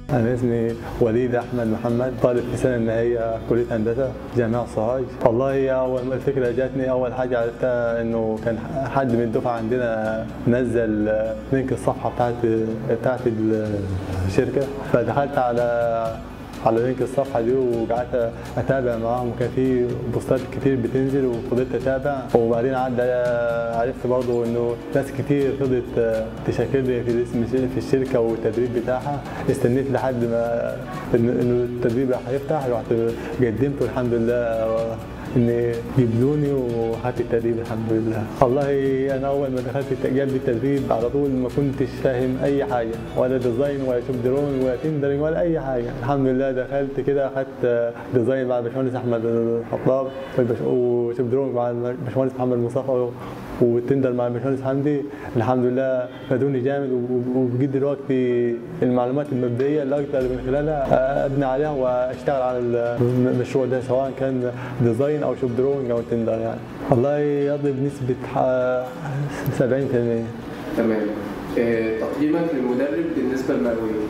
أنا اسمي وليد أحمد محمد طالب في سنة النهائية كلية هندسة جامعة سوهاج والله هي أول ما الفكرة جاتني أول حاجة عرفتها إنه كان حد من الدفعة عندنا نزل لينك الصفحة بتاعت بتاعت الشركة فدخلت على على لينك الصفحه دي وقعدت اتابع معاهم وكان في بوستات كتير بتنزل وفضلت اتابع وبعدين عدى عرفت برضو انه ناس كتير فضلت تشكر لي في اسم في الشركه والتدريب بتاعها استنيت لحد ما انه التدريب هيفتح رحت قدمت والحمد لله ان جبلوني وخدت التدريب الحمد لله والله انا اول ما دخلت جاب التدريب على طول ما كنتش فاهم اي حاجه ولا ديزاين ولا شوب درون ولا تندرنج ولا اي حاجه الحمد لله دخلت كده اخدت ديزاين مع الباشمهندس احمد الخطاب وشوب درون مع الباشمهندس محمد مصطفى والتندر مع الباشمهندس حمدي الحمد لله فادوني جامد وبجد دلوقتي المعلومات المبدئيه اللي اقدر من خلالها ابني عليها واشتغل على المشروع ده سواء كان ديزاين او شوب دروينج او تندر يعني والله يقضي بنسبه 70% تمام آه، تقييمك للمدرب بالنسبه للمئويه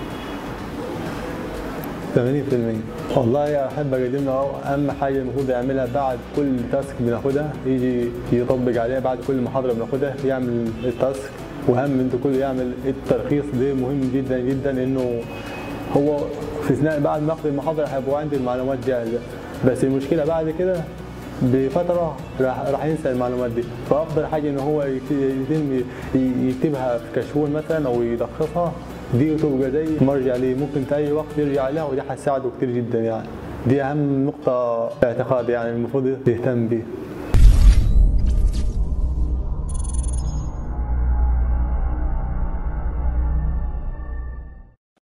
80% والله احب اقدم له اهم حاجه المفروض يعملها بعد كل تاسك بناخدها يجي يطبق عليها بعد كل محاضره بناخدها يعمل التاسك واهم من ده كله يعمل الترخيص ده مهم جدا جدا انه هو في اثناء بعد ما اخذ المحاضره هيبقوا عندي المعلومات جاهزه بس المشكله بعد كده بفتره راح راح ينسى المعلومات دي فافضل حاجه ان هو يتم يكتبها في كشكول مثلا او يلخصها دي تبقى زي مرجع ليه ممكن في اي وقت يرجع لها ودي هتساعده كتير جدا يعني دي اهم نقطه اعتقاد يعني المفروض يهتم بيها